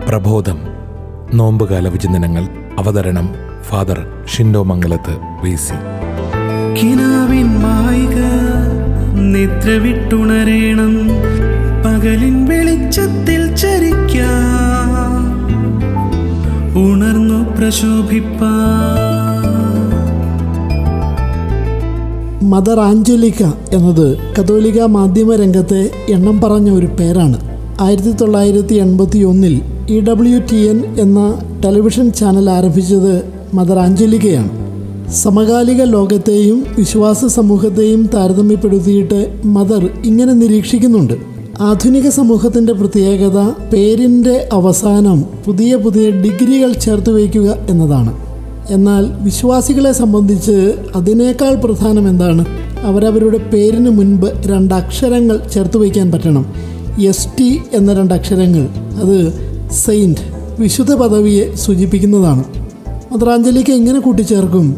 പ്രബോധം നോമ്പുകാല വിചിന്തനങ്ങൾ അവതരണം father Shindo Mangalath V C കിനാവിൻ മായിക നിദ്ര വിട്ടുണരേണം പകലിൻ വെളിച്ചത്തിൽ ചരിക്കാം ഉണർന്നു പ്രശോഭിപ്പാ മദർ ആഞ്ചലിക്ക എന്നത് കത്തോലിക്ക മാധ്യമ രംഗത്തെ എണ്ണം പറഞ്ഞ ഒരു പേരാണ് ആയിരത്തി തൊള്ളായിരത്തി എൺപത്തി ഒന്നിൽ ഇ ഡബ്ല്യു ടി എൻ എന്ന ടെലിവിഷൻ ചാനൽ ആരംഭിച്ചത് മദർ ആഞ്ചലിക്കയാണ് സമകാലിക ലോകത്തെയും വിശ്വാസ സമൂഹത്തെയും താരതമ്യപ്പെടുത്തിയിട്ട് മദർ ഇങ്ങനെ നിരീക്ഷിക്കുന്നുണ്ട് ആധുനിക സമൂഹത്തിൻ്റെ പ്രത്യേകത പേരിൻ്റെ അവസാനം പുതിയ പുതിയ ഡിഗ്രികൾ ചേർത്ത് വയ്ക്കുക എന്നതാണ് എന്നാൽ വിശ്വാസികളെ സംബന്ധിച്ച് അതിനേക്കാൾ പ്രധാനം എന്താണ് അവരവരുടെ പേരിന് മുൻപ് രണ്ടക്ഷരങ്ങൾ ചേർത്ത് വയ്ക്കാൻ പറ്റണം എസ് ടി എന്ന രണ്ടക്ഷരങ്ങൾ അത് സെയിൻറ്റ് വിശുദ്ധ പദവിയെ സൂചിപ്പിക്കുന്നതാണ് മദ്രാഞ്ജലിക്ക് എങ്ങനെ കൂട്ടിച്ചേർക്കും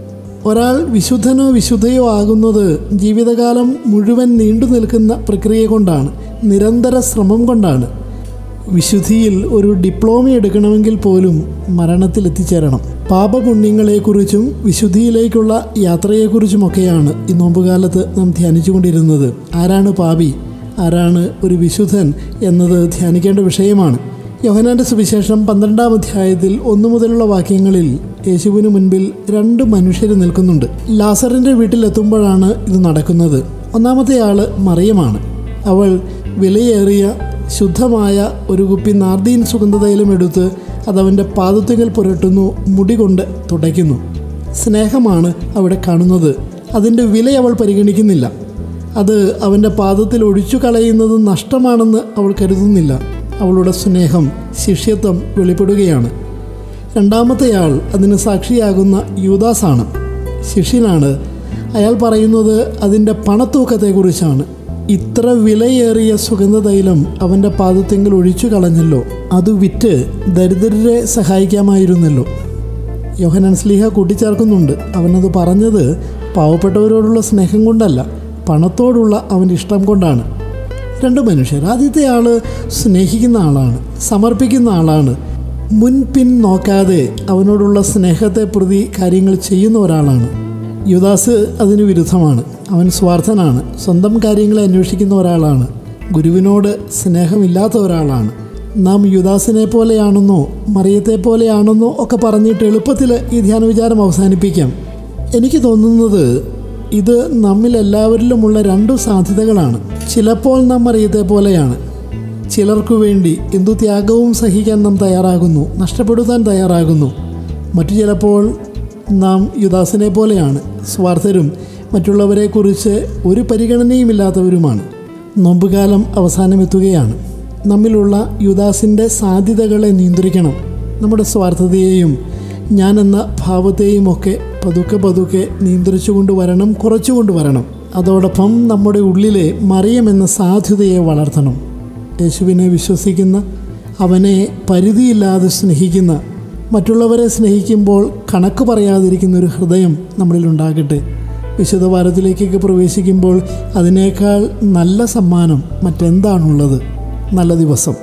ഒരാൾ വിശുദ്ധനോ വിശുദ്ധയോ ആകുന്നത് ജീവിതകാലം മുഴുവൻ നീണ്ടു നിൽക്കുന്ന പ്രക്രിയ കൊണ്ടാണ് നിരന്തര ശ്രമം കൊണ്ടാണ് വിശുദ്ധിയിൽ ഒരു ഡിപ്ലോമ എടുക്കണമെങ്കിൽ പോലും മരണത്തിൽ എത്തിച്ചേരണം പാപപുണ്യങ്ങളെക്കുറിച്ചും വിശുദ്ധിയിലേക്കുള്ള യാത്രയെക്കുറിച്ചുമൊക്കെയാണ് ഈ നോമ്പുകാലത്ത് നാം ധ്യാനിച്ചുകൊണ്ടിരുന്നത് ആരാണ് പാപി ആരാണ് ഒരു വിശുദ്ധൻ എന്നത് ധ്യാനിക്കേണ്ട വിഷയമാണ് യോഹനാന്റെ സുവിശേഷം പന്ത്രണ്ടാം അധ്യായത്തിൽ ഒന്നു മുതലുള്ള വാക്യങ്ങളിൽ യേശുവിന് മുൻപിൽ രണ്ട് മനുഷ്യർ നിൽക്കുന്നുണ്ട് ലാസറിൻ്റെ വീട്ടിലെത്തുമ്പോഴാണ് ഇത് നടക്കുന്നത് ഒന്നാമത്തെ ആള് മറിയമാണ് അവൾ വിലയേറിയ ശുദ്ധമായ ഒരു കുപ്പി നാർദീൻ സുഗന്ധതൈലം എടുത്ത് അതവൻ്റെ പാദത്തുകൾ പുരട്ടുന്നു മുടി കൊണ്ട് തുടയ്ക്കുന്നു സ്നേഹമാണ് അവിടെ കാണുന്നത് അതിൻ്റെ വില അവൾ പരിഗണിക്കുന്നില്ല അത് അവൻ്റെ പാദത്തിൽ ഒഴിച്ചു കളയുന്നത് നഷ്ടമാണെന്ന് അവൾ കരുതുന്നില്ല അവളുടെ സ്നേഹം ശിഷ്യത്വം വെളിപ്പെടുകയാണ് രണ്ടാമത്തെയാൾ അതിന് സാക്ഷിയാകുന്ന യൂദാസാണ് ശിഷ്യനാണ് അയാൾ പറയുന്നത് അതിൻ്റെ പണത്തൂക്കത്തെക്കുറിച്ചാണ് ഇത്ര വിലയേറിയ സുഗന്ധതൈലം അവൻ്റെ പാദത്തെങ്കിൽ ഒഴിച്ചു കളഞ്ഞല്ലോ അത് വിറ്റ് ദരിദ്രരെ സഹായിക്കാമായിരുന്നല്ലോ യോഹനാൻ സ്ലീഹ കൂട്ടിച്ചേർക്കുന്നുണ്ട് അവനത് പറഞ്ഞത് പാവപ്പെട്ടവരോടുള്ള സ്നേഹം കൊണ്ടല്ല പണത്തോടുള്ള അവൻ്റെ ഇഷ്ടം കൊണ്ടാണ് രണ്ട് മനുഷ്യർ ആദ്യത്തെ ആൾ സ്നേഹിക്കുന്ന ആളാണ് സമർപ്പിക്കുന്ന ആളാണ് മുൻപിൻ നോക്കാതെ അവനോടുള്ള സ്നേഹത്തെ പ്രതി കാര്യങ്ങൾ ചെയ്യുന്ന ഒരാളാണ് യുദാസ് അതിന് വിരുദ്ധമാണ് അവൻ സ്വാർത്ഥനാണ് സ്വന്തം കാര്യങ്ങളെ അന്വേഷിക്കുന്ന ഒരാളാണ് ഗുരുവിനോട് സ്നേഹമില്ലാത്ത ഒരാളാണ് നാം യുദാസിനെ പോലെയാണെന്നോ മറിയത്തെ പോലെയാണെന്നോ ഒക്കെ പറഞ്ഞിട്ട് എളുപ്പത്തിൽ ഈ ധ്യാന വിചാരം അവസാനിപ്പിക്കാം എനിക്ക് തോന്നുന്നത് ഇത് നമ്മിൽ എല്ലാവരിലുമുള്ള രണ്ടു സാധ്യതകളാണ് ചിലപ്പോൾ നാം മറിയത്തെ പോലെയാണ് ചിലർക്കു വേണ്ടി എന്തു ത്യാഗവും സഹിക്കാൻ നാം തയ്യാറാകുന്നു നഷ്ടപ്പെടുത്താൻ തയ്യാറാകുന്നു മറ്റു ചിലപ്പോൾ നാം യുദാസിനെ പോലെയാണ് സ്വാർത്ഥരും മറ്റുള്ളവരെക്കുറിച്ച് ഒരു പരിഗണനയുമില്ലാത്തവരുമാണ് നോമ്പുകാലം അവസാനമെത്തുകയാണ് നമ്മിലുള്ള യുദാസിൻ്റെ സാധ്യതകളെ നിയന്ത്രിക്കണം നമ്മുടെ സ്വാർത്ഥതയെയും ഞാൻ എന്ന ഭാവത്തെയും ഒക്കെ പതുക്കെ പതുക്കെ നിയന്ത്രിച്ചു കൊണ്ടുവരണം കുറച്ചു കൊണ്ടുവരണം അതോടൊപ്പം നമ്മുടെ ഉള്ളിലെ മറിയം എന്ന സാധ്യതയെ വളർത്തണം യേശുവിനെ വിശ്വസിക്കുന്ന അവനെ പരിധിയില്ലാതെ സ്നേഹിക്കുന്ന മറ്റുള്ളവരെ സ്നേഹിക്കുമ്പോൾ കണക്ക് പറയാതിരിക്കുന്ന ഒരു ഹൃദയം നമ്മളിൽ ഉണ്ടാകട്ടെ വിശുദ്ധ ഭാരതത്തിലേക്കൊക്കെ പ്രവേശിക്കുമ്പോൾ അതിനേക്കാൾ നല്ല സമ്മാനം മറ്റെന്താണുള്ളത് നല്ല ദിവസം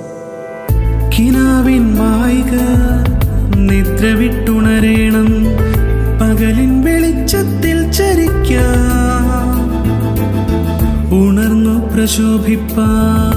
കിനാവിൻ മായിക നിദ്ര വിട്ടുണരേണം പകലിൻ വെളിച്ചത്തിൽ ചരിക്കാം ഉണർന്നു പ്രശോഭിപ്പാ